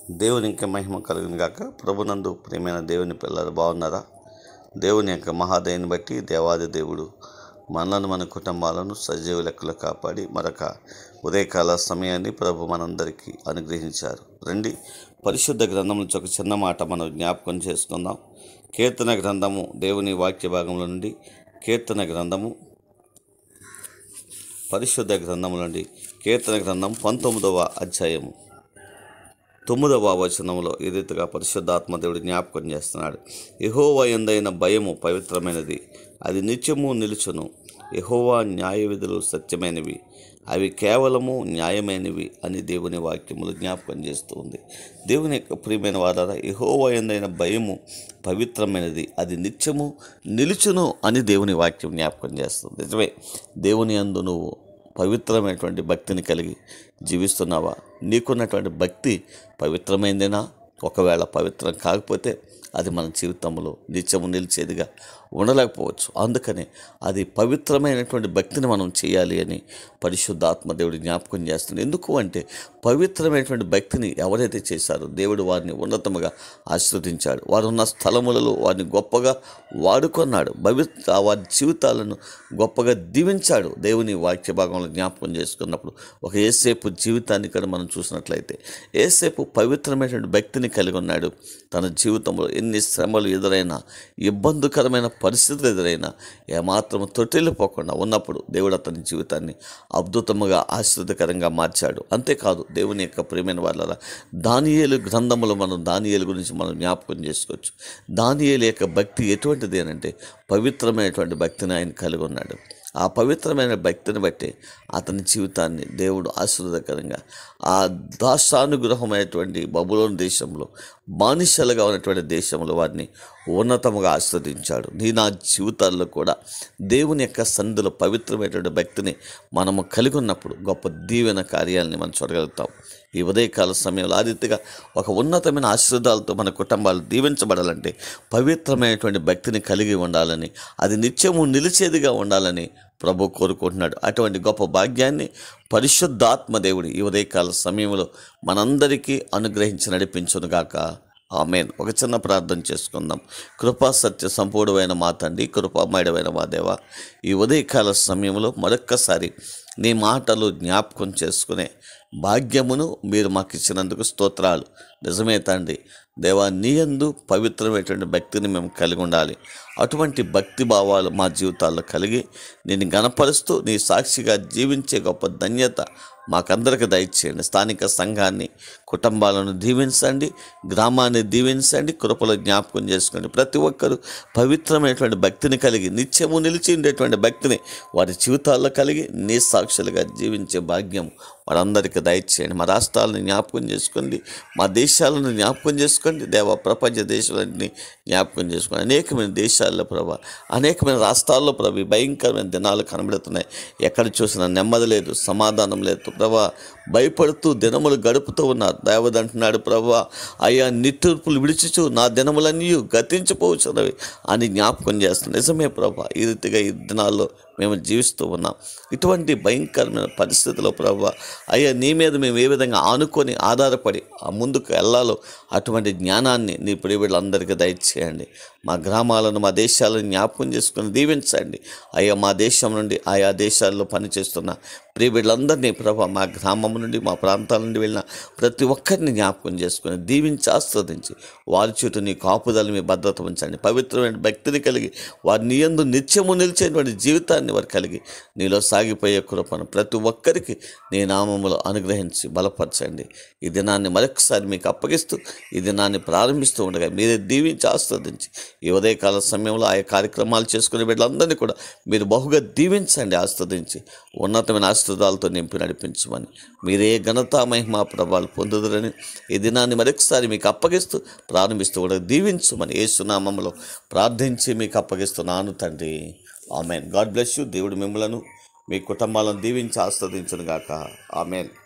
దేవుని యొక్క మహిమ కలుగును గాక ప్రభునందు ప్రియమైన దేవుని పిల్లలు బాగున్నారా దేవుని యొక్క మహాదయని బట్టి దేవాది దేవుడు మనలను మన కుటుంబాలను సజీవ లెక్కలు కాపాడి మరొక ఉదయకాల సమయాన్ని ప్రభు మనందరికీ అనుగ్రహించారు రండి పరిశుద్ధ గ్రంథం నుంచి ఒక చిన్న మాట మనం జ్ఞాపకం చేసుకుందాం కీర్తన గ్రంథము దేవుని వాక్య భాగంలో నుండి కీర్తన గ్రంథము పరిశుద్ధ గ్రంథము నుండి కీర్తన గ్రంథం పంతొమ్మిదవ అధ్యాయము తొమ్మిదవ వచనంలో ఈ రీతిగా పరిశుద్ధాత్మ దేవుడు జ్ఞాపకం చేస్తున్నాడు యహోవా ఎందైన భయము పవిత్రమైనది అది నిత్యము నిలుచును యహోవా న్యాయ విధులు సత్యమైనవి అవి కేవలము న్యాయమైనవి అని దేవుని వాక్యములు జ్ఞాపకం చేస్తూ ఉంది దేవుని యొక్క ప్రియమైన వారారా యహోవా ఎందైన భయము పవిత్రమైనది అది నిత్యము నిలుచును అని దేవుని వాక్యం జ్ఞాపకం చేస్తుంది నిజమే దేవుని అందు నువ్వు పవిత్రమైనటువంటి భక్తిని కలిగి జీవిస్తున్నావా నీకున్నటువంటి భక్తి పవిత్రమైందేనా ఒకవేళ పవిత్రం కాకపోతే అది మన జీవితంలో నిత్యము నిలిచేదిగా ఉండలేకపోవచ్చు అందుకని అది పవిత్రమైనటువంటి భక్తిని మనం చేయాలి అని పరిశుద్ధాత్మ దేవుడు జ్ఞాపకం చేస్తుంది ఎందుకు అంటే పవిత్రమైనటువంటి భక్తిని ఎవరైతే చేశారో దేవుడు వారిని ఉన్నతముగా ఆశ్రవదించాడు వారు ఉన్న స్థలములలో వారిని గొప్పగా వాడుకున్నాడు పవిత్ర వారి జీవితాలను గొప్పగా దీవించాడు దేవుని వాక్య భాగంలో జ్ఞాపకం చేసుకున్నప్పుడు ఒక ఏసేపు జీవితాన్ని ఇక్కడ మనం చూసినట్లయితే ఏసేపు పవిత్రమైనటువంటి భక్తిని కలిగి ఉన్నాడు తన జీవితంలో ఎన్ని శ్రమలు ఎదురైనా ఇబ్బందికరమైన పరిస్థితులు ఎదురైనా ఏమాత్రం తొట్టిల్లిపోకుండా ఉన్నప్పుడు దేవుడు అతని జీవితాన్ని అద్భుతముగా ఆశ్రదకరంగా మార్చాడు అంతేకాదు దేవుని యొక్క ప్రేమైన వాళ్ళ దానియేలు గ్రంథములు మనం దానియేలు గురించి మనం జ్ఞాపకం చేసుకోవచ్చు దానియేలు యొక్క భక్తి ఎటువంటిది అని అంటే పవిత్రమైనటువంటి భక్తిని ఆయన కలిగి ఉన్నాడు ఆ పవిత్రమైన భక్తిని బట్టి అతని జీవితాన్ని దేవుడు ఆశీర్వదకరంగా ఆ దాసానుగ్రహమైనటువంటి బబులోని దేశంలో బానిసలుగా ఉన్నటువంటి దేశంలో వారిని ఉన్నతముగా ఆస్వాదించాడు నీ నా జీవితాల్లో కూడా దేవుని యొక్క సందులో పవిత్రమైనటువంటి భక్తిని మనము కలిగి ఉన్నప్పుడు గొప్ప దీవెన కార్యాలని మనం చూడగలుగుతాం ఈ ఉదయకాల సమయంలో ఆ రీతిగా ఒక ఉన్నతమైన ఆశీర్వాదాలతో మన కుటుంబాలు దీవించబడాలంటే పవిత్రమైనటువంటి భక్తిని కలిగి ఉండాలని అది నిత్యము నిలిచేదిగా ఉండాలని ప్రభు కోరుకుంటున్నాడు అటువంటి గొప్ప భాగ్యాన్ని పరిశుద్ధాత్మ దేవుడు ఈ ఉదయకాల సమయంలో మనందరికీ అనుగ్రహించి నడిపించునుగాక ఆమెన్ ఒక చిన్న ప్రార్థన చేసుకుందాం కృపా సత్య సంపూర్ణమైన మా తండ్రి కృపామయుడమైన మా దేవ ఈ ఉదయకాల సమయంలో మరొక్కసారి నీ మాటలు జ్ఞాపకం చేసుకునే భాగ్యమును మీరు మాకు ఇచ్చినందుకు స్తోత్రాలు నిజమే తండ్రి దేవా నీ యందు పవిత్రమైనటువంటి భక్తిని మేము కలిగి ఉండాలి అటువంటి భక్తి భావాలు మా జీవితాల్లో కలిగి నేను గణపరుస్తూ నీ సాక్షిగా జీవించే గొప్ప ధన్యత మాకందరికి దయచేయండి స్థానిక సంఘాన్ని కుటుంబాలను దీవించండి గ్రామాన్ని దీవించండి కృపలో జ్ఞాపకం చేసుకోండి ప్రతి ఒక్కరూ పవిత్రమైనటువంటి భక్తిని కలిగి నిత్యము నిలిచి ఉండేటువంటి భక్తిని వారి జీవితాల్లో కలిగి నీ సాక్షులుగా జీవించే భాగ్యం వారందరికీ దయచేయండి మా రాష్ట్రాలను జ్ఞాపకం చేసుకోండి మా దేశాలను జ్ఞాపకం చేసుకోండి దేవ ప్రపంచ దేశాలన్నీ జ్ఞాపకం చేసుకోండి అనేకమైన దేశాల్లో ప్రభా అనేకమైన రాష్ట్రాల్లో ప్రభు ఈ భయంకరమైన దినాలు కనబడుతున్నాయి ఎక్కడ చూసినా నెమ్మది లేదు సమాధానం లేదు ప్రభా భయపడుతూ దినములు గడుపుతూ ఉన్నారు దేవద అంటున్నాడు ప్రభా అయ్యా నిట్టూర్పులు విడిచుచు నా దినములన్నీ గతించిపోవచ్చున్నవి అని జ్ఞాపకం చేస్తుంది నిజమే ప్రభా ఈ రీతిగా ఈ దినాల్లో మేము జీవిస్తూ ఉన్నాం ఇటువంటి భయంకరమైన పరిస్థితుల్లో ప్రభు అయ్యా నీ మీద మేము ఏ విధంగా ఆనుకొని ఆధారపడి ఆ ముందుకు వెళ్ళాలో అటువంటి జ్ఞానాన్ని నీ ప్రియబిడ్డలందరికీ దయచేయండి మా గ్రామాలను మా దేశాలను జ్ఞాపకం చేసుకుని దీవించండి అయ్యా మా దేశం నుండి ఆయా దేశాల్లో పనిచేస్తున్న ప్రియబిడ్డలందరినీ ప్రభా మా గ్రామం నుండి మా ప్రాంతాల నుండి వెళ్ళిన ప్రతి ఒక్కరిని జ్ఞాపకం చేసుకుని దీవించి ఆస్వాదించి వారి చుట్టూ నీ కాపుదల మీ భద్రత ఉంచండి పవిత్రమైన భక్తిని కలిగి వారి నీ యందు నిత్యము నిలిచేటువంటి జీవితాన్ని వారు కలిగి నీలో సాగిపోయే కృపను ప్రతి ఒక్కరికి నీ నామములో అనుగ్రహించి బలపరచండి ఈ దినాన్ని మరొకసారి మీకు అప్పగిస్తూ ఈ దినాన్ని ప్రారంభిస్తూ ఉండగా మీరే దీవించి ఆస్వాదించి ఈ ఉదయకాల సమయంలో ఆయా కార్యక్రమాలు చేసుకునే బిడ్డలందరినీ కూడా మీరు బహుగా దీవించండి ఆస్వాదించి ఉన్నతమైన ఆశీర్వాదాలతో నింపి నడిపించమని మీరే ఘనత మహిమా ప్రభావాలు పొందుదరని ఈ దినాన్ని మరొకసారి మీకు అప్పగిస్తూ ప్రారంభిస్తూ కూడా దీవించమని ఏ సునామంలో ప్రార్థించి మీకు అప్పగిస్తున్నాను తండ్రి ఆమెన్ గాడ్ బ్లెస్ యూ దేవుడు మిమ్మలను మీ కుటుంబాలను దీవించి ఆస్వాదించును గాక ఆమెన్